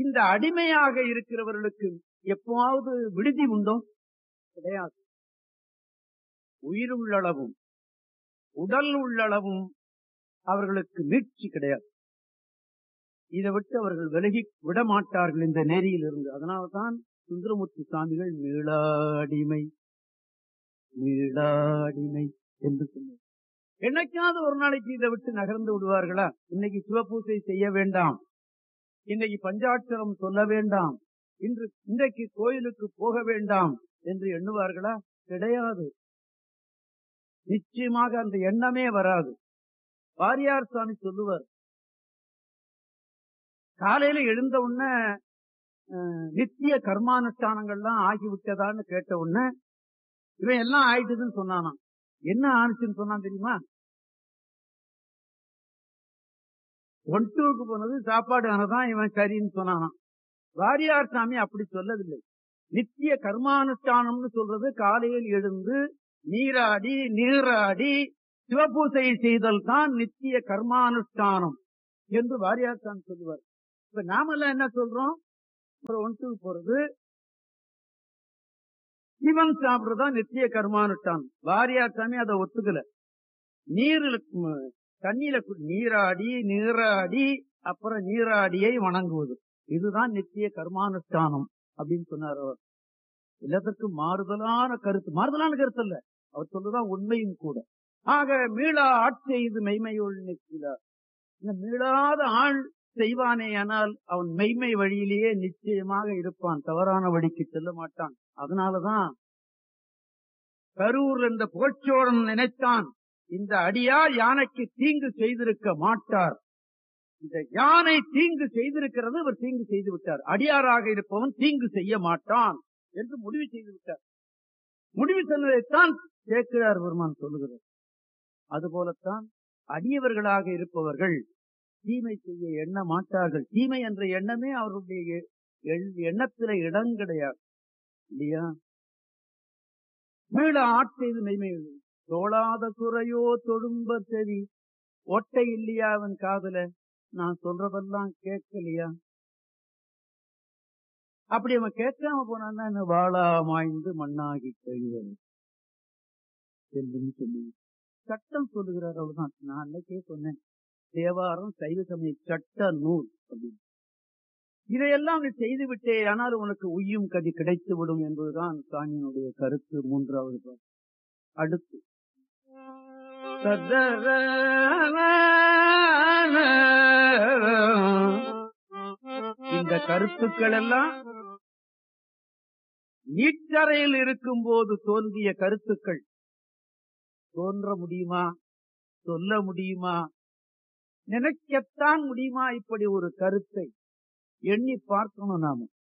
இந்த அடிமையாக இருக்கிறவர்களுக்கு எப்பவாவது விடுதி உண்டோ கிடையாது உயிர் உள்ளளவும் உடல் உள்ளளவும் அவர்களுக்கு மீட்சி கிடையாது இதை விட்டு அவர்கள் விலகி விட மாட்டார்கள் இந்த நெறியில் இருந்து அதனால்தான் சுந்தரமூர்த்தி சுவாமிகள் மீளாடிமை மீளாடிமை என்று சொன்னார் என்னைக்காவது ஒரு நாளைக்கு இதை விட்டு நகர்ந்து விடுவார்களா இன்னைக்கு சிவபூசை செய்ய வேண்டாம் இன்னைக்கு பஞ்சாட்சரம் சொல்ல வேண்டாம் இன்று இன்றைக்கு கோயிலுக்கு போக வேண்டாம் என்று எண்ணுவார்களா கிடையாது நிச்சயமாக அந்த எண்ணமே வராது வாரியார் சுவாமி சொல்லுவார் காலையில எழுந்த உடனே அஹ், நித்திய கர்மானுஷ்டானங்கள்லாம் ஆகிவிட்டதான்னு கேட்ட உடனே இவன் எல்லாம் ஆயிட்டுதுன்னு சொன்னானாம் என்ன ஆனிச்சுன்னு சொன்னான் தெரியுமா ஒன் டூக்கு போனது சாப்பாடு ஆனதான் இவன் சரின்னு சொன்னானாம் வாரியார் சாமி அப்படி சொல்லவில்லை நித்திய கர்மானுஷ்டானம்னு சொல்றது காலையில் எழுந்து நீராடி நீராடி சிவபூசை செய்தல் தான் நித்திய கர்மானுஷ்டானம் என்று வாரியார் சாமி சொல்லுவார் இப்ப நாமெல்லாம் என்ன சொல்றோம் ஒரு ஒன் டூ போறது சிவன் சாப்பிடுறதா நித்திய கர்மானுஷ்டானம் வாரியார் சாமி அதை ஒத்துக்கல நீரில் ம், தண்ணியில கு- நீராடி நீராடி அப்புறம் நீராடியை வணங்குவது இதுதான் நித்திய கர்மானுஷ்டானம் அப்படின்னு சொன்னார் அவர் எல்லாத்துக்கும் மாறுதலான கருத்து மாறுதலான கருத்து அல்ல அவர் சொல்றதுதான் உண்மையும் கூட ஆக மீளா ஆட்செய்து மெய்மையுள் நிற்கிறார் இந்த மீளாத ஆள் செய்வானேயானால் அவன் மெய்மை வழியிலேயே நிச்சயமாக இருப்பான் தவறான வழிக்கு செல்ல மாட்டான் அதனாலதான் கரூர் என்ற புகழ்ச்சோழன் நினைத்தான் இந்த அடியார் யானைக்கு தீங்கு செய்திருக்க மாட்டார் இந்த யானை தீங்கு செய்திருக்கிறது இவர் தீங்கு செய்து விட்டார் அடியாராக இருப்பவன் தீங்கு செய்ய மாட்டான் என்று முடிவு செய்து விட்டார் முடிவு சொன்னதைத்தான் சேக்கிழார் பெருமான் சொல்லுகிறார் அதுபோலத்தான் அடியவர்களாக இருப்பவர்கள் தீமை செய்ய எண்ண மாட்டார்கள் தீமை என்ற எண்ணமே அவருடைய எண்- எண்ணத்தில இடம் கிடையாது இல்லையா மீள ஆட்செய்து மெய்மை தோளாத குறையோ தொடும்ப செவி ஒட்டை இல்லையா அவன் காதுல நான் சொல்றதெல்லாம் கேட்கலையா அப்படி அவன் கேட்காம போனான்னா என்ன வாழா மாய்ந்து மண்ணாகி கழிவது என்று சொல்லி சட்டம் சொல்லுகிறார் அவ்வளவுதான் நான் அன்னைக்கே சொன்னேன் தேவாரம் சைவ சமய சட்ட நூல் அப்படின்னு இதையெல்லாம் நீ செய்து விட்டே ஆனால் உனக்கு உய்யும் கதி கிடைத்து விடும் என்பதுதான் சாமியினுடைய கருத்து மூன்றாவது பாட்டு. அடுத்து இந்த கருத்துக்கள் எல்லாம் நீச்சரையில் இருக்கும் போது தோன்றிய கருத்துக்கள் தோன்ற முடியுமா சொல்ல முடியுமா நினைக்கத்தான் முடியுமா இப்படி ஒரு கருத்தை எண்ணி பார்க்கணும் நாம